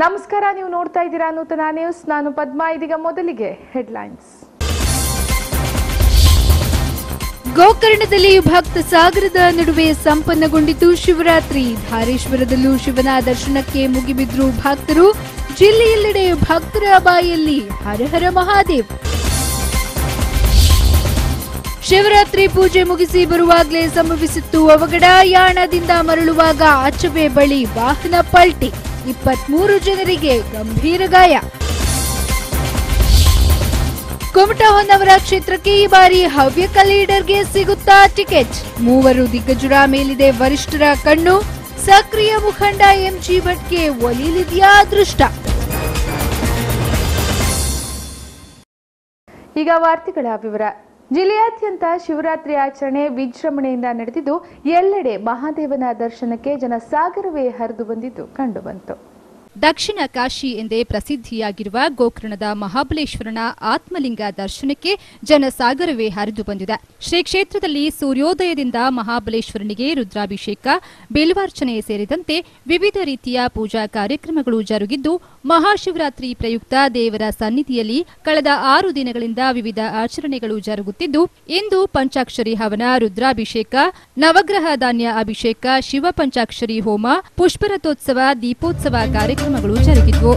ನಮಸ್ಕಾರ ನೀವು ನೋಡ್ತಾ ಇದ್ದೀರಾ ನೂತನ ನ್ಯೂಸ್ ನಾನು ಪದ್ಮಾ ಇದೀಗ ಮೊದಲಿಗೆ ಹೆಡ್ಲೈನ್ಸ್ ಗೋಕರ್ಣದಲ್ಲಿ ಭಕ್ತ ಸಾಗರದ ನಡುವೆ ಸಂಪನ್ನಗೊಂಡಿತು ಶಿವರಾತ್ರಿ ಧಾರೇಶ್ವರದಲ್ಲೂ ಶಿವನ ದರ್ಶನಕ್ಕೆ ಮುಗಿಬಿದ್ರು ಭಕ್ತರು ಜಿಲ್ಲೆಯೆಲ್ಲೆಡೆ ಭಕ್ತರ ಬಾಯಲ್ಲಿ ಹರಹರ ಮಹಾದೇವ್ ಶಿವರಾತ್ರಿ ಪೂಜೆ ಮುಗಿಸಿ ಬರುವಾಗಲೇ ಸಂಭವಿಸಿತ್ತು ಅವಘಡ ಯಾಣದಿಂದ ಮರಳುವಾಗ ಅಚವೆ ಬಳಿ ವಾಹನ ಪಲ್ಟಿ ಇಪ್ಪತ್ಮೂರು ಜನರಿಗೆ ಗಂಭೀರ ಗಾಯ ಕುಮಟಾ ಹೊನ್ನವರ ಕ್ಷೇತ್ರಕ್ಕೆ ಈ ಬಾರಿ ಹವ್ಯಕ ಲೀಡರ್ಗೆ ಸಿಗುತ್ತಾ ಟಿಕೆಟ್ ಮೂವರು ದಿಗ್ಗಜರ ಮೇಲಿದೆ ವರಿಷ್ಠರ ಕಣ್ಣು ಸಕ್ರಿಯ ಮುಖಂಡ ಎಂಜಿ ಭಟ್ಗೆ ಒಲಿಲಿದೆಯಾ ಅದೃಷ್ಟ ಈಗ ವಾರ್ತೆಗಳ ವಿವರ ಜಿಲ್ಲೆಯಾದ್ಯಂತ ಶಿವರಾತ್ರಿ ಆಚರಣೆ ವಿಜೃಂಭಣೆಯಿಂದ ನಡೆದಿದ್ದು ಎಲ್ಲೆಡೆ ಮಹಾದೇವನ ದರ್ಶನಕ್ಕೆ ಜನ ಸಾಗರವೇ ಹರಿದು ಬಂದಿದ್ದು ಕಂಡುಬಂತು ದಕ್ಷಿಣ ಕಾಶಿ ಎಂದೇ ಪ್ರಸಿದ್ಧಿಯಾಗಿರುವ ಗೋಕರ್ಣದ ಮಹಾಬಲೇಶ್ವರನ ಆತ್ಮಲಿಂಗ ದರ್ಶನಕ್ಕೆ ಜನಸಾಗರವೇ ಹರಿದು ಬಂದಿದೆ ಶ್ರೀ ಕ್ಷೇತ್ರದಲ್ಲಿ ಸೂರ್ಯೋದಯದಿಂದ ಮಹಾಬಲೇಶ್ವರನಿಗೆ ರುದ್ರಾಭಿಷೇಕ ಬಿಲ್ವಾರ್ಚನೆ ಸೇರಿದಂತೆ ವಿವಿಧ ರೀತಿಯ ಪೂಜಾ ಕಾರ್ಯಕ್ರಮಗಳು ಜರುಗಿದ್ದು ಮಹಾಶಿವರಾತ್ರಿ ಪ್ರಯುಕ್ತ ದೇವರ ಸನ್ನಿಧಿಯಲ್ಲಿ ಕಳೆದ ಆರು ದಿನಗಳಿಂದ ವಿವಿಧ ಆಚರಣೆಗಳು ಜರುಗುತ್ತಿದ್ದು ಇಂದು ಪಂಚಾಕ್ಷರಿ ಹವನ ರುದ್ರಾಭಿಷೇಕ ನವಗ್ರಹ ಧಾನ್ಯ ಅಭಿಷೇಕ ಶಿವ ಪಂಚಾಕ್ಷರಿ ಹೋಮ ಪುಷ್ಪರಥೋತ್ಸವ ದೀಪೋತ್ಸವ ಕಾರ್ಯಕ್ರಮಗಳು ಜರುಗಿದ್ವು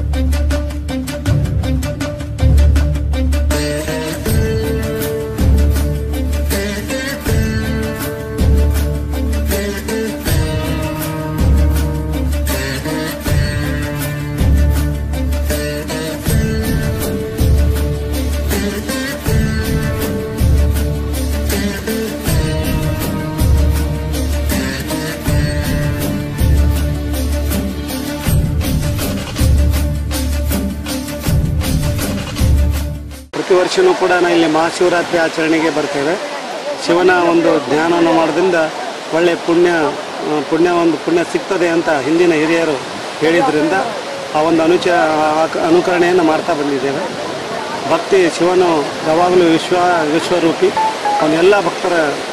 ಪ್ರತಿ ವರ್ಷವೂ ಕೂಡ ನಾವು ಇಲ್ಲಿ ಮಹಾಶಿವರಾತ್ರಿ ಆಚರಣೆಗೆ ಬರ್ತೇವೆ ಶಿವನ ಒಂದು ಧ್ಯಾನವನ್ನು ಮಾಡೋದ್ರಿಂದ ಒಳ್ಳೆ ಪುಣ್ಯ ಆ, ಪುಣ್ಯ ಒಂದು ಪುಣ್ಯ ಸಿಗ್ತದೆ ಅಂತ ಹಿಂದಿನ ಹಿರಿಯರು ಹೇಳಿದ್ರಿಂದ ಆ ಒಂದು ಅನುಚ ಆ- ಅನುಕರಣೆಯನ್ನು ಮಾಡ್ತಾ ಬಂದಿದ್ದೇವೆ ಭಕ್ತಿ ಶಿವನು ಯಾವಾಗಲೂ ವಿಶ್ವ ವಿಶ್ವರೂಪಿ ಅವನೆಲ್ಲ ಭಕ್ತರ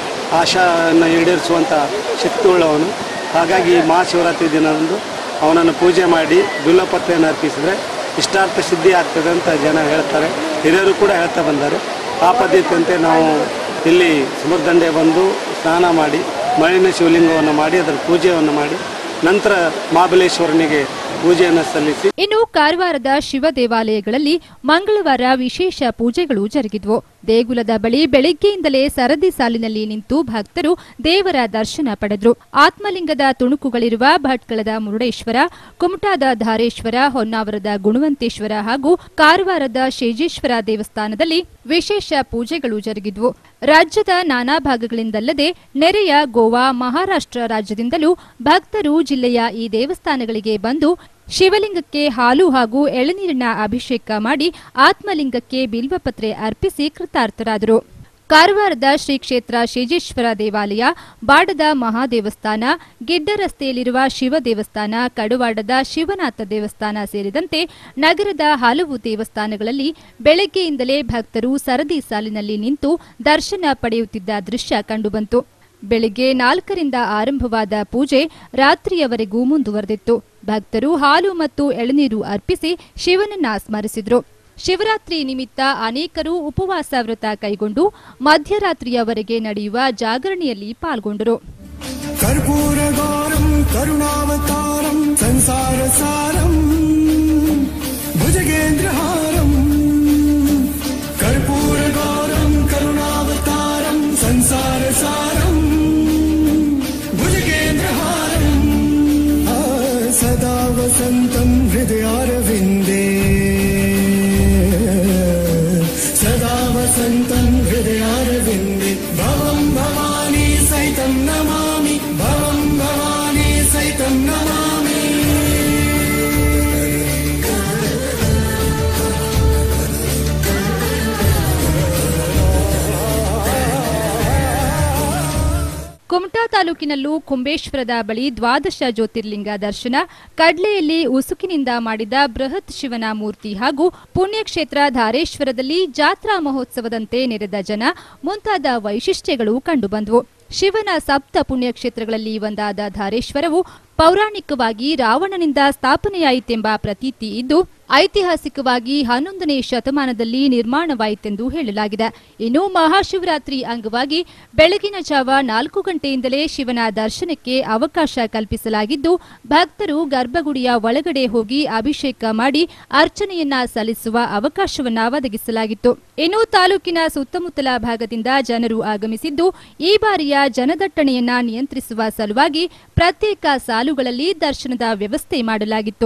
ಆಶಾವನ್ನು ಈಡೇರಿಸುವಂಥ ಶಕ್ತಿ ಉಳ್ಳವನು ಹಾಗಾಗಿ ಈ ಮಹಾಶಿವರಾತ್ರಿ ದಿನದಂದು ಅವನನ್ನು ಪೂಜೆ ಮಾಡಿ ಬಿಲ್ಲಪತ್ರೆಯನ್ನು ಅರ್ಪಿಸಿದರೆ ಇಷ್ಟಾರ್ಥ ಸಿದ್ಧಿ ಆಗ್ತದೆ ಅಂತ ಜನ ಹೇಳ್ತಾರೆ ಹಿರಿಯರು ಕೂಡ ಹೇಳ್ತಾ ಬಂದ್ದಾರೆ ಆ ಪದ್ಧತಿಯಂತೆ ನಾವು ಇಲ್ಲಿ ಸಮುದ್ರದಂಡೆ ಬಂದು ಸ್ನಾನ ಮಾಡಿ ಮಳಿನ ಶಿವಲಿಂಗವನ್ನು ಮಾಡಿ ಅದರ ಪೂಜೆಯನ್ನು ಮಾಡಿ ನಂತರ ಮಹಾಬಲೇಶ್ವರನಿಗೆ ಪೂಜೆಯನ್ನು ಸಲ್ಲಿಸಿ ಇನ್ನು ಕಾರವಾರದ ಶಿವ ದೇವಾಲಯಗಳಲ್ಲಿ ಮಂಗಳವಾರ ವಿಶೇಷ ಪೂಜೆಗಳು ಜರುಗಿದ್ವು ದೇಗುಲದ ಬಳಿ ಬೆಳಿಗ್ಗೆಯಿಂದಲೇ ಸರದಿ ಸಾಲಿನಲ್ಲಿ ನಿಂತು ಭಕ್ತರು ದೇವರ ದರ್ಶನ ಪಡೆದ್ರು ಆತ್ಮಲಿಂಗದ ತುಣುಕುಗಳಿರುವ ಭಟ್ಕಳದ ಮುರುಡೇಶ್ವರ ಕುಮಟಾದ ಧಾರೇಶ್ವರ ಹೊನ್ನಾವರದ ಗುಣವಂತೇಶ್ವರ ಹಾಗೂ ಕಾರವಾರದ ಶೇಜೇಶ್ವರ ದೇವಸ್ಥಾನದಲ್ಲಿ ವಿಶೇಷ ಪೂಜೆಗಳು ಜರುಗಿದ್ವು ರಾಜ್ಯದ ನಾನಾ ಭಾಗಗಳಿಂದಲ್ಲದೆ ನೆರೆಯ ಗೋವಾ ಮಹಾರಾಷ್ಟ್ರ ರಾಜ್ಯದಿಂದಲೂ ಭಕ್ತರು ಜಿಲ್ಲೆಯ ಈ ದೇವಸ್ಥಾನಗಳಿಗೆ ಬಂದು ಶಿವಲಿಂಗಕ್ಕೆ ಹಾಲು ಹಾಗೂ ಎಳನೀರಿನ ಅಭಿಷೇಕ ಮಾಡಿ ಆತ್ಮಲಿಂಗಕ್ಕೆ ಬಿಲ್ವಪತ್ರೆ ಅರ್ಪಿಸಿ ಕೃತಾರ್ಥರಾದರು ಕಾರವಾರದ ಶ್ರೀ ಕ್ಷೇತ್ರ ಶೇಜೇಶ್ವರ ದೇವಾಲಯ ಬಾಡದ ಮಹಾದೇವಸ್ಥಾನ ಗಿಡ್ಡ ರಸ್ತೆಯಲ್ಲಿರುವ ಶಿವ ದೇವಸ್ಥಾನ ಕಡುವಾಡದ ಶಿವನಾಥ ದೇವಸ್ಥಾನ ಸೇರಿದಂತೆ ನಗರದ ಹಲವು ದೇವಸ್ಥಾನಗಳಲ್ಲಿ ಬೆಳಗ್ಗೆಯಿಂದಲೇ ಭಕ್ತರು ಸರದಿ ಸಾಲಿನಲ್ಲಿ ನಿಂತು ದರ್ಶನ ಪಡೆಯುತ್ತಿದ್ದ ದೃಶ್ಯ ಕಂಡುಬಂತು ಬೆಳಿಗ್ಗೆ ನಾಲ್ಕರಿಂದ ಆರಂಭವಾದ ಪೂಜೆ ರಾತ್ರಿಯವರೆಗೂ ಮುಂದುವರೆದಿತ್ತು ಭಕ್ತರು ಹಾಲು ಮತ್ತು ಎಳನೀರು ಅರ್ಪಿಸಿ ಶಿವನನ್ನ ಸ್ಮರಿಸಿದ್ರು ಶಿವರಾತ್ರಿ ನಿಮಿತ್ತ ಅನೇಕರು ಉಪವಾಸ ವ್ರತ ಕೈಗೊಂಡು ಮಧ್ಯರಾತ್ರಿಯವರೆಗೆ ನಡೆಯುವ ಜಾಗರಣೆಯಲ್ಲಿ ಪಾಲ್ಗೊಂಡರು कर्पूरगौरम् करुणावतारम् संसारसारम् भुजगेन्द्रहारम् कर्पूरगौरम् करुणावतारम् संसारसारम् भुजगेन्द्रहारम् आ, सदा वसन्तम् हृदयारविन्दे सदा वसन्तम् हृदयारविन्दे भवम् भवानी सहितं नमामि भवम् भवानी सहितं नमामि ಕುಮಟಾ ತಾಲೂಕಿನಲ್ಲೂ ಕುಂಬೇಶ್ವರದ ಬಳಿ ದ್ವಾದಶ ಜ್ಯೋತಿರ್ಲಿಂಗ ದರ್ಶನ ಕಡ್ಲೆಯಲ್ಲಿ ಉಸುಕಿನಿಂದ ಮಾಡಿದ ಬೃಹತ್ ಶಿವನ ಮೂರ್ತಿ ಹಾಗೂ ಪುಣ್ಯಕ್ಷೇತ್ರ ಧಾರೇಶ್ವರದಲ್ಲಿ ಜಾತ್ರಾ ಮಹೋತ್ಸವದಂತೆ ನೆರೆದ ಜನ ಮುಂತಾದ ವೈಶಿಷ್ಟ್ಯಗಳು ಕಂಡುಬಂದವು ಶಿವನ ಸಪ್ತ ಪುಣ್ಯಕ್ಷೇತ್ರಗಳಲ್ಲಿ ಒಂದಾದ ಧಾರೇಶ್ವರವು ಪೌರಾಣಿಕವಾಗಿ ರಾವಣನಿಂದ ಸ್ಥಾಪನೆಯಾಯಿತೆಂಬ ಪ್ರತೀತಿ ಇದ್ದು ಐತಿಹಾಸಿಕವಾಗಿ ಹನ್ನೊಂದನೇ ಶತಮಾನದಲ್ಲಿ ನಿರ್ಮಾಣವಾಯಿತೆಂದು ಹೇಳಲಾಗಿದೆ ಇನ್ನು ಮಹಾಶಿವರಾತ್ರಿ ಅಂಗವಾಗಿ ಬೆಳಗಿನ ಜಾವ ನಾಲ್ಕು ಗಂಟೆಯಿಂದಲೇ ಶಿವನ ದರ್ಶನಕ್ಕೆ ಅವಕಾಶ ಕಲ್ಪಿಸಲಾಗಿದ್ದು ಭಕ್ತರು ಗರ್ಭಗುಡಿಯ ಒಳಗಡೆ ಹೋಗಿ ಅಭಿಷೇಕ ಮಾಡಿ ಅರ್ಚನೆಯನ್ನ ಸಲ್ಲಿಸುವ ಅವಕಾಶವನ್ನ ಒದಗಿಸಲಾಗಿತ್ತು ಇನ್ನು ತಾಲೂಕಿನ ಸುತ್ತಮುತ್ತಲ ಭಾಗದಿಂದ ಜನರು ಆಗಮಿಸಿದ್ದು ಈ ಬಾರಿಯ ಜನದಟ್ಟಣೆಯನ್ನ ನಿಯಂತ್ರಿಸುವ ಸಲುವಾಗಿ ಪ್ರತ್ಯೇಕ ಸಾಲುಗಳಲ್ಲಿ ದರ್ಶನದ ವ್ಯವಸ್ಥೆ ಮಾಡಲಾಗಿತ್ತು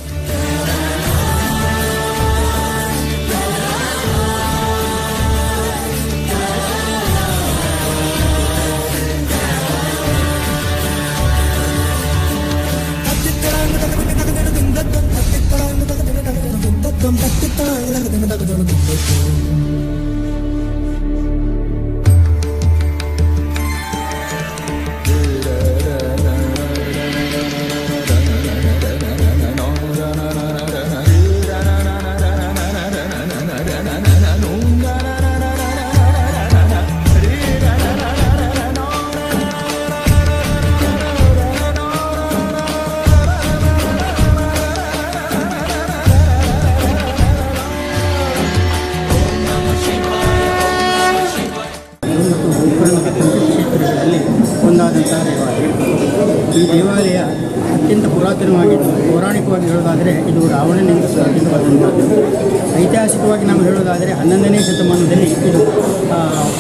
ಕ್ಷೇತ್ರಗಳಲ್ಲಿ ಒಂದಾದಂಥ ದೇವಾಲಯ ಈ ದೇವಾಲಯ ಅತ್ಯಂತ ಪುರಾತನವಾಗಿದ್ದು ಪೌರಾಣಿಕವಾಗಿ ಹೇಳೋದಾದರೆ ಇದು ರಾವಣನಿಂದ ಸ್ಥಾಪಿತವಾದಂಥದ್ದು ಐತಿಹಾಸಿಕವಾಗಿ ನಾವು ಹೇಳೋದಾದರೆ ಹನ್ನೊಂದನೇ ಶತಮಾನದಲ್ಲಿ ಇದು ಆ,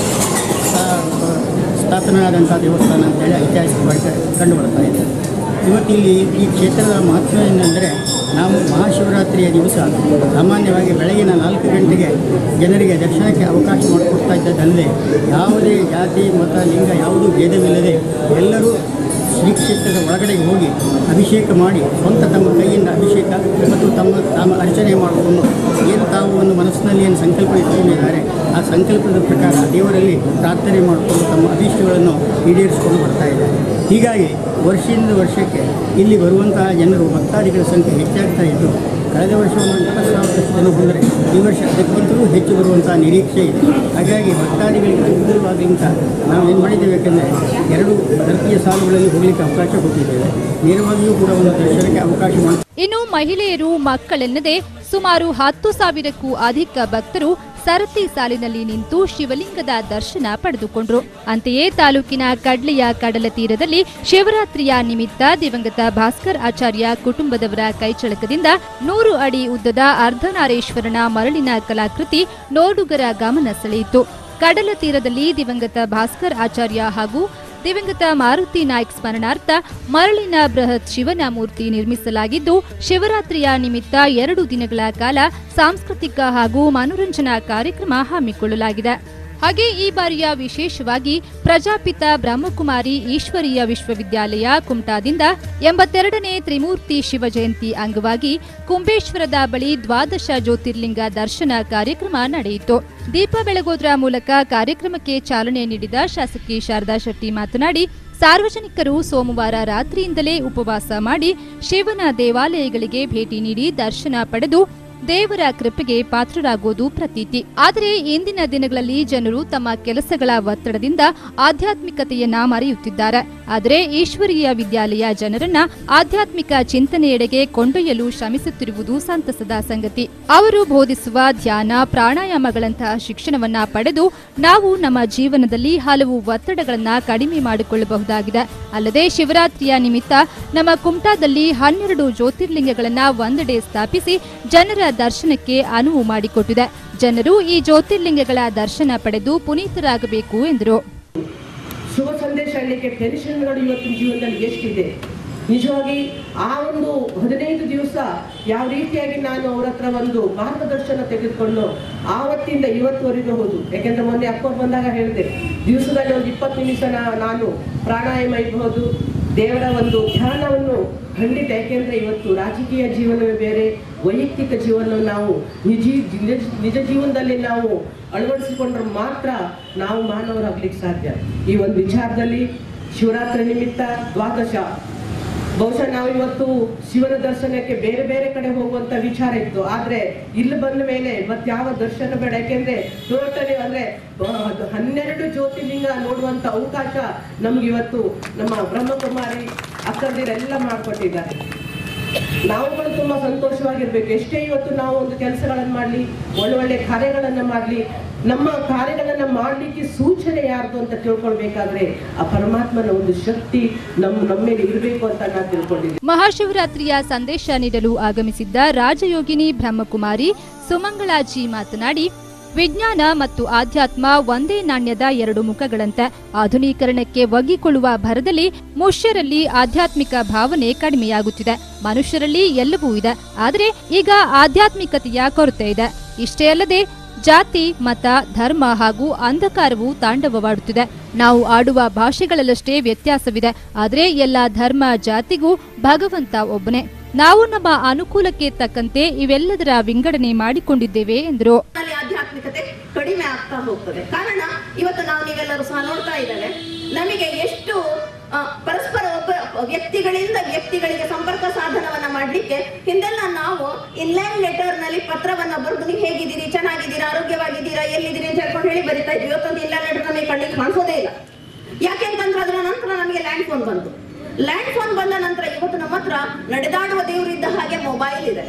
ಆ, ಸ್ಥಾಪನೆಯಾದಂಥ ದೇವಸ್ಥಾನ ಅಂತೇಳಿ ಐತಿಹಾಸಿಕವಾಗಿ ಕಂಡುಬರ್ತಾ ಇದೆ ಇವತ್ತು ಇಲ್ಲಿ ಈ ಕ್ಷೇತ್ರದ ಮಹತ್ವ ಏನೆಂದರೆ ನಾವು ಮಹಾಶಿವರಾತ್ರಿಯ ದಿವಸ ಸಾಮಾನ್ಯವಾಗಿ ಬೆಳಗಿನ ನಾಲ್ಕು ಗಂಟೆಗೆ ಜನರಿಗೆ ದರ್ಶನಕ್ಕೆ ಅವಕಾಶ ಮಾಡಿಕೊಡ್ತಾ ಇದ್ದದ್ದಲ್ಲದೆ ಯಾವುದೇ ಜಾತಿ ಮತ ಲಿಂಗ ಯಾವುದೂ ಭೇದವಿಲ್ಲದೆ ಎಲ್ಲರೂ ಶ್ರೀ ಕ್ಷೇತ್ರದ ಒಳಗಡೆ ಹೋಗಿ ಅಭಿಷೇಕ ಮಾಡಿ ಸ್ವಂತ ತಮ್ಮ ಕೈಯಿಂದ ಅಭಿಷೇಕ ಮತ್ತು ತಮ್ಮ ತಮ್ಮ ಅರ್ಚನೆ ಮಾಡಿಕೊಂಡು ಏನು ತಾವು ಒಂದು ಮನಸ್ಸಿನಲ್ಲಿ ಏನು ಸಂಕಲ್ಪ ಇಟ್ಕೊಂಡಿದ್ದಾರೆ ಆ ಸಂಕಲ್ಪದ ಪ್ರಕಾರ ದೇವರಲ್ಲಿ ಪ್ರಾರ್ಥನೆ ಮಾಡಿಕೊಂಡು ತಮ್ಮ ಅಭೀಷ್ಟಗಳನ್ನು ಈಡೇರಿಸಿಕೊಂಡು ಬರ್ತಾ ಇದ್ದಾರೆ ಹೀಗಾಗಿ ವರ್ಷದಿಂದ ವರ್ಷಕ್ಕೆ ಇಲ್ಲಿ ಬರುವಂತಹ ಜನರು ಭಕ್ತಾದಿಗಳ ಸಂಖ್ಯೆ ಹೆಚ್ಚಾಗ್ತಾ ಇದ್ದು ಕಳೆದ ವರ್ಷ ಒಂದು ಇಪ್ಪತ್ತು ಸಾವಿರದಷ್ಟು ಜನ ಬಂದರೆ ಈ ವರ್ಷ ಅದಕ್ಕಿಂತಲೂ ಹೆಚ್ಚು ಬರುವಂಥ ನಿರೀಕ್ಷೆ ಇದೆ ಹಾಗಾಗಿ ಭಕ್ತಾದಿಗಳಿಗೆ ಅನುಕೂಲವಾಗಲಿ ಅಂತ ನಾವು ಏನು ಮಾಡಿದ್ದೇವೆ ಯಾಕೆಂದರೆ ಎರಡು ದರ್ತಿಯ ಸಾಲುಗಳಲ್ಲಿ ಹೋಗಲಿಕ್ಕೆ ಅವಕಾಶ ಕೊಟ್ಟಿದ್ದೇವೆ ನೇರವಾಗಿಯೂ ಕೂಡ ಒಂದು ದರ್ಶನಕ್ಕೆ ಅವಕಾಶ ಮಾಡಿ ಇನ್ನು ಮಹಿಳೆಯರು ಮಕ್ಕಳೆನ್ನದೆ ಸುಮಾರು ಹತ್ತು ಸಾವಿರಕ್ಕೂ ಅಧಿಕ ಭಕ್ತರು ಸರತಿ ಸಾಲಿನಲ್ಲಿ ನಿಂತು ಶಿವಲಿಂಗದ ದರ್ಶನ ಪಡೆದುಕೊಂಡ್ರು ಅಂತೆಯೇ ತಾಲೂಕಿನ ಕಡ್ಲೆಯ ಕಡಲ ತೀರದಲ್ಲಿ ಶಿವರಾತ್ರಿಯ ನಿಮಿತ್ತ ದಿವಂಗತ ಭಾಸ್ಕರ್ ಆಚಾರ್ಯ ಕುಟುಂಬದವರ ಕೈಚಳಕದಿಂದ ನೂರು ಅಡಿ ಉದ್ದದ ಅರ್ಧನಾರೇಶ್ವರನ ಮರಳಿನ ಕಲಾಕೃತಿ ನೋಡುಗರ ಗಮನ ಸೆಳೆಯಿತು ಕಡಲ ತೀರದಲ್ಲಿ ದಿವಂಗತ ಭಾಸ್ಕರ್ ಆಚಾರ್ಯ ಹಾಗೂ ದಿವಂಗತ ಮಾರುತಿ ನಾಯ್ಕ್ ಸ್ಮರಣಾರ್ಥ ಮರಳಿನ ಬೃಹತ್ ಶಿವನ ಮೂರ್ತಿ ನಿರ್ಮಿಸಲಾಗಿದ್ದು ಶಿವರಾತ್ರಿಯ ನಿಮಿತ್ತ ಎರಡು ದಿನಗಳ ಕಾಲ ಸಾಂಸ್ಕೃತಿಕ ಹಾಗೂ ಮನೋರಂಜನಾ ಕಾರ್ಯಕ್ರಮ ಹಮ್ಮಿಕೊಳ್ಳಲಾಗಿದೆ ಹಾಗೆ ಈ ಬಾರಿಯ ವಿಶೇಷವಾಗಿ ಪ್ರಜಾಪಿತ ಬ್ರಹ್ಮಕುಮಾರಿ ಈಶ್ವರೀಯ ವಿಶ್ವವಿದ್ಯಾಲಯ ಕುಮಟಾದಿಂದ ಎಂಬತ್ತೆರಡನೇ ತ್ರಿಮೂರ್ತಿ ಶಿವ ಜಯಂತಿ ಅಂಗವಾಗಿ ಕುಂಬೇಶ್ವರದ ಬಳಿ ದ್ವಾದಶ ಜ್ಯೋತಿರ್ಲಿಂಗ ದರ್ಶನ ಕಾರ್ಯಕ್ರಮ ನಡೆಯಿತು ದೀಪ ಬೆಳಗೋದ್ರ ಮೂಲಕ ಕಾರ್ಯಕ್ರಮಕ್ಕೆ ಚಾಲನೆ ನೀಡಿದ ಶಾಸಕಿ ಶಾರದಾ ಶೆಟ್ಟಿ ಮಾತನಾಡಿ ಸಾರ್ವಜನಿಕರು ಸೋಮವಾರ ರಾತ್ರಿಯಿಂದಲೇ ಉಪವಾಸ ಮಾಡಿ ಶಿವನ ದೇವಾಲಯಗಳಿಗೆ ಭೇಟಿ ನೀಡಿ ದರ್ಶನ ಪಡೆದು ದೇವರ ಕೃಪೆಗೆ ಪಾತ್ರರಾಗುವುದು ಪ್ರತೀತಿ ಆದರೆ ಇಂದಿನ ದಿನಗಳಲ್ಲಿ ಜನರು ತಮ್ಮ ಕೆಲಸಗಳ ಒತ್ತಡದಿಂದ ಆಧ್ಯಾತ್ಮಿಕತೆಯನ್ನ ಮರೆಯುತ್ತಿದ್ದಾರೆ ಆದರೆ ಈಶ್ವರೀಯ ವಿದ್ಯಾಲಯ ಜನರನ್ನ ಆಧ್ಯಾತ್ಮಿಕ ಚಿಂತನೆಯೆಡೆಗೆ ಕೊಂಡೊಯ್ಯಲು ಶ್ರಮಿಸುತ್ತಿರುವುದು ಸಂತಸದ ಸಂಗತಿ ಅವರು ಬೋಧಿಸುವ ಧ್ಯಾನ ಪ್ರಾಣಾಯಾಮಗಳಂತಹ ಶಿಕ್ಷಣವನ್ನ ಪಡೆದು ನಾವು ನಮ್ಮ ಜೀವನದಲ್ಲಿ ಹಲವು ಒತ್ತಡಗಳನ್ನ ಕಡಿಮೆ ಮಾಡಿಕೊಳ್ಳಬಹುದಾಗಿದೆ ಅಲ್ಲದೆ ಶಿವರಾತ್ರಿಯ ನಿಮಿತ್ತ ನಮ್ಮ ಕುಮಟಾದಲ್ಲಿ ಹನ್ನೆರಡು ಜ್ಯೋತಿರ್ಲಿಂಗಗಳನ್ನ ಒಂದೆಡೆ ಸ್ಥಾಪಿಸಿ ಜನರ ದರ್ಶನಕ್ಕೆ ಅನುವು ಮಾಡಿಕೊಟ್ಟಿದೆ ಜನರು ಈ ಜ್ಯೋತಿರ್ಲಿಂಗಗಳ ದರ್ಶನ ಪಡೆದು ಪುನೀತರಾಗಬೇಕು ಎಂದರು ಶುಭ ಸಂದೇಶ ಹೇಳಲಿಕ್ಕೆ ಟೆನ್ಷನ್ಗಳು ಇವತ್ತಿನ ಜೀವನದಲ್ಲಿ ಎಷ್ಟಿದೆ ನಿಜವಾಗಿ ಆ ಒಂದು ಹದಿನೈದು ದಿವಸ ಯಾವ ರೀತಿಯಾಗಿ ನಾನು ಅವ್ರ ಹತ್ರ ಒಂದು ಮಾರ್ಗದರ್ಶನ ತೆಗೆದುಕೊಂಡು ಆವತ್ತಿಂದ ಇವತ್ತುವರೆಗೂ ಹೋದು ಯಾಕೆಂದ್ರೆ ಮೊನ್ನೆ ಅಕ್ಕ ಬಂದಾಗ ಹೇಳಿದೆ ದಿವಸದಲ್ಲಿ ಒಂದು ಇಪ್ಪತ್ತು ನಿಮಿಷ ನಾ- ನಾನು ಪ್ರಾಣಾಯಾಮ ಇರಬಹುದು ದೇವರ ಒಂದು ಧ್ಯಾನವನ್ನು ಖಂಡಿತ ಯಾಕೆಂದ್ರೆ ಇವತ್ತು ರಾಜಕೀಯ ಜೀವನವೇ ಬೇರೆ ವೈಯಕ್ತಿಕ ಜೀವನವನ್ನು ನಾವು ನಿಜ ನಿಜ- ನಿಜ ಜೀವನದಲ್ಲಿ ನಾವು ಅಳವಡಿಸಿಕೊಂಡ್ರೆ ಮಾತ್ರ ನಾವು ಮಾನವರಾಗ್ಲಿಕ್ಕೆ ಸಾಧ್ಯ ಈ ಒಂದು ವಿಚಾರದಲ್ಲಿ ಶಿವರಾತ್ರಿ ನಿಮಿತ್ತ ದ್ವಾದಶ ಬಹುಶಃ ನಾವು ಇವತ್ತು ಶಿವನ ದರ್ಶನಕ್ಕೆ ಬೇರೆ ಬೇರೆ ಕಡೆ ಹೋಗುವಂತ ವಿಚಾರ ಇತ್ತು ಆದ್ರೆ ಇಲ್ಲಿ ಬಂದ ಮೇಲೆ ಮತ್ತೆ ಯಾವ ದರ್ಶನ ಬೇಡ ಯಾಕೆಂದ್ರೆ ಟೋಟಲಿ ಅಂದ್ರೆ ಬ- ಹನ್ನೆರಡು ಜ್ಯೋತಿರ್ಲಿಂಗ ನೋಡುವಂತ ಅವಕಾಶ ನಮ್ಗೆ ಇವತ್ತು ನಮ್ಮ ಬ್ರಹ್ಮಕುಮಾರಿ ಅಕ್ಕಂದಿರೆಲ್ಲ ಮಾಡ್ಕೊಟ್ಟಿದ್ದಾರೆ ನಾವುಗಳು ತುಂಬಾ ಸಂತೋಷವಾಗಿರ್ಬೇಕು ಎಷ್ಟೇ ಇವತ್ತು ನಾವು ಒಂದು ಕೆಲಸಗಳನ್ನ ಮಾಡ್ಲಿ ಒಳ್ಳೊಳ್ಳೆ ಕಾರ್ಯಗಳನ್ನ ಮಾಡ್ಲಿ ನಮ್ಮ ಕಾರ್ಯಗಳನ್ನ ಮಾಡ್ಲಿಕ್ಕೆ ಸೂಚನೆ ಯಾರ್ದು ಅಂತ ತಿಳ್ಕೊಳ್ಬೇಕಾದ್ರೆ ಆ ಪರಮಾತ್ಮನ ಒಂದು ಶಕ್ತಿ ನಮ್ ನಮ್ಮ ಮೇಲೆ ಇರಬೇಕು ಅಂತ ನಾನು ತಿಳ್ಕೊಂಡಿದ್ದೀನಿ ಮಹಾಶಿವರಾತ್ರಿಯ ಸಂದೇಶ ನೀಡಲು ಆಗಮಿಸಿದ್ದ ರಾಜಯೋಗಿನಿ ಬ್ರಹ್ಮಕುಮಾರಿ ಸುಮಂಗಳಾಜಿ ಮಾತನಾಡಿ ವಿಜ್ಞಾನ ಮತ್ತು ಆಧ್ಯಾತ್ಮ ಒಂದೇ ನಾಣ್ಯದ ಎರಡು ಮುಖಗಳಂತೆ ಆಧುನೀಕರಣಕ್ಕೆ ಒಗ್ಗಿಕೊಳ್ಳುವ ಭರದಲ್ಲಿ ಮುಷ್ಯರಲ್ಲಿ ಆಧ್ಯಾತ್ಮಿಕ ಭಾವನೆ ಕಡಿಮೆಯಾಗುತ್ತಿದೆ ಮನುಷ್ಯರಲ್ಲಿ ಎಲ್ಲವೂ ಇದೆ ಆದರೆ ಈಗ ಆಧ್ಯಾತ್ಮಿಕತೆಯ ಕೊರತೆ ಇದೆ ಇಷ್ಟೇ ಅಲ್ಲದೆ ಜಾತಿ ಮತ ಧರ್ಮ ಹಾಗೂ ಅಂಧಕಾರವು ತಾಂಡವವಾಡುತ್ತಿದೆ ನಾವು ಆಡುವ ಭಾಷೆಗಳಲ್ಲಷ್ಟೇ ವ್ಯತ್ಯಾಸವಿದೆ ಆದರೆ ಎಲ್ಲ ಧರ್ಮ ಜಾತಿಗೂ ಭಗವಂತ ಒಬ್ಬನೇ ನಾವು ನಮ್ಮ ಅನುಕೂಲಕ್ಕೆ ತಕ್ಕಂತೆ ಇವೆಲ್ಲದರ ವಿಂಗಡಣೆ ಮಾಡಿಕೊಂಡಿದ್ದೇವೆ ಎಂದರು ಅಲ್ಲಿ ಆಧ್ಯಾತ್ಮಿಕತೆ ಕಡಿಮೆ ಆಗ್ತಾ ಹೋಗ್ತದೆ ಕಾರಣ ಇವತ್ತು ನಾವು ನೀವೆಲ್ಲರೂ ಸಹ ನೋಡ್ತಾ ಇದ್ದೇವೆ ನಮಗೆ ಎಷ್ಟು ಆ, ಪರಸ್ಪರ ಒಬ್ಬ ವ್ಯಕ್ತಿಗಳಿಂದ ವ್ಯಕ್ತಿಗಳಿಗೆ ಸಂಪರ್ಕ ಸಾಧನವನ್ನ ಮಾಡ್ಲಿಕ್ಕೆ ಹಿಂದೆಲ್ಲ ನಾವು ಇನ್ಲ್ಯಾಂಡ್ ಲೆಟರ್ ನಲ್ಲಿ ಪತ್ರವನ್ನ ಬರೆದು ನೀವು ಹೇಗಿದ್ದೀರಿ ಚೆನ್ನಾಗಿದ್ದೀರಾ ಆರೋಗ್ಯವಾಗಿದ್ದೀರಾ ಎಲ್ಲಿದ್ದೀರಿ ಅಂತ ಹೇಳ್ಕೊಂಡು ಹೇಳಿ ಬರಿತಾ ಇದ್ವಿ ಇವತ್ತೊಂದು ಇನ್ಲ್ಯಾಂಡ್ ಲೆಟರ್ ನಮಗೆ ಕಣ್ಣಿಗೆ ಕಾಣಿಸೋದೇ ಇಲ್ಲ ಯಾಕೆಂತಂದ್ರೆ ಅದರ ನಂತರ ನಮಗೆ ಲ್ಯಾಂಡ್ ಫೋನ್ ಬಂತು ಲ್ಯಾಂಡ್ ಫೋನ್ ಬಂದ ನಂತರ ಇವತ್ತು ನಮ್ಮ ಹತ್ರ ನಡೆದಾಡುವ ದೇವರಿದ್ದ ಹಾಗೆ ಮೊಬೈಲ್ ಇದೆ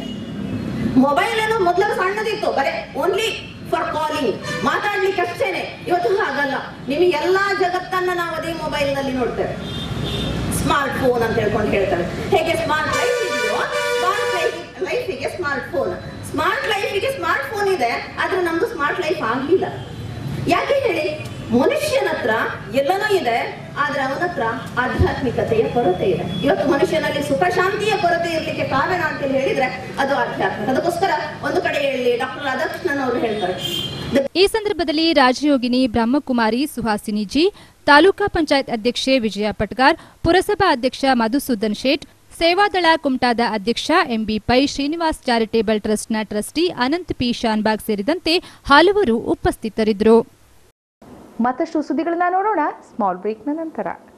ಮೊಬೈಲ್ ಏನೋ ಮೊದಲು ಸಣ್ಣದಿತ್ತು ಬರೇ ಓನ್ಲಿ ಫಾರ್ ಕಾಲಿಂಗ್ ಮಾತಾಡ್ಲಿಕ್ಕೆ ಅಷ್ಟೇನೆ ಇವತ್ತು ಹಾಗಲ್ಲ ನಿಮಗೆ ಎಲ್ಲಾ ಜಗತ್ತನ್ನ ನಾವು ಅದೇ ಮೊಬೈಲ್ ನಲ್ಲಿ ನೋಡ್ತೇವೆ ಸ್ಮಾರ್ಟ್ ಫೋನ್ ಅಂತ ಹೇಳ್ಕೊಂಡು ಹೇಳ್ತಾರೆ ಹೇಗೆ ಸ್ಮಾರ್ಟ್ ಲೈಫ್ ಇದೆಯೋ ಸ್ಮಾರ್ಟ್ ಲೈಫ್ ಲೈಫಿಗೆ ಸ್ಮಾರ್ಟ್ ಫೋನ್ ಸ್ಮಾರ್ಟ್ ಲೈಫಿಗೆ ಸ್ಮಾರ್ಟ್ ಫೋನ್ ಇದೆ ಆದ್ರೆ ನಮ್ದು ಸ್ಮಾರ್ಟ್ ಲೈಫ್ ಆಗ್ಲಿಲ್ಲ ಯಾಕೆ ಹೇಳಿ ಮನುಷ್ಯನ ಹತ್ರ ಎಲ್ಲನೂ ಇದೆ ಆದ್ರೆ ಅವನ ಹತ್ರ ಆಧ್ಯಾತ್ಮಿಕತೆಯ ಕೊರತೆ ಇದೆ ಇವತ್ತು ಮನುಷ್ಯನಲ್ಲಿ ಸುಖ ಶಾಂತಿಯ ಕೊರತೆ ಇರ್ಲಿಕ್ಕೆ ಕಾರಣ ಅಂತ ಹೇಳಿದ್ರೆ ಅದು ಆಧ್ಯಾತ್ಮಿಕ ಅದಕ್ಕೋಸ್ಕರ ಒಂದು ಕಡೆ ಹೇಳಿ ಡಾಕ್ಟರ್ ರಾಧಾಕೃಷ್ಣನ್ ಅವರು ಹೇಳ್ತಾರೆ The ಈ ಸಂದರ್ಭದಲ್ಲಿ ರಾಜಯೋಗಿನಿ ಬ್ರಹ್ಮಕುಮಾರಿ ಸುಹಾಸಿನಿ ಜಿ ತಾಲೂಕಾ ಪಂಚಾಯತ್ ಅಧ್ಯಕ್ಷೆ ವಿಜಯ ಪಟ್ಗಾರ್ ಪುರಸಭಾ ಅಧ್ಯಕ್ಷ ಮಧುಸೂದನ್ ಶೇಟ್ ಸೇವಾದಳ ಕುಮಟಾದ ಅಧ್ಯಕ್ಷ ಎಂಬಿ ಪೈ ಶ್ರೀನಿವಾಸ್ ಚಾರಿಟೇಬಲ್ ಟ್ರಸ್ಟ್ನ ಟ್ರಸ್ಟಿ ಅನಂತ್ ಪಿ ಶಾನ್ಬಾಗ್ ಸೇರಿದಂತೆ ಹಲವರು ಉಪಸ್ಥಿತರಿದ್ದರು ಮತ್ತಷ್ಟು ಸುದ್ದಿಗಳನ್ನ ನೋಡೋಣ ಸ್ಮಾಲ್ ಬ್ರೇಕ್ನ ನಂತರ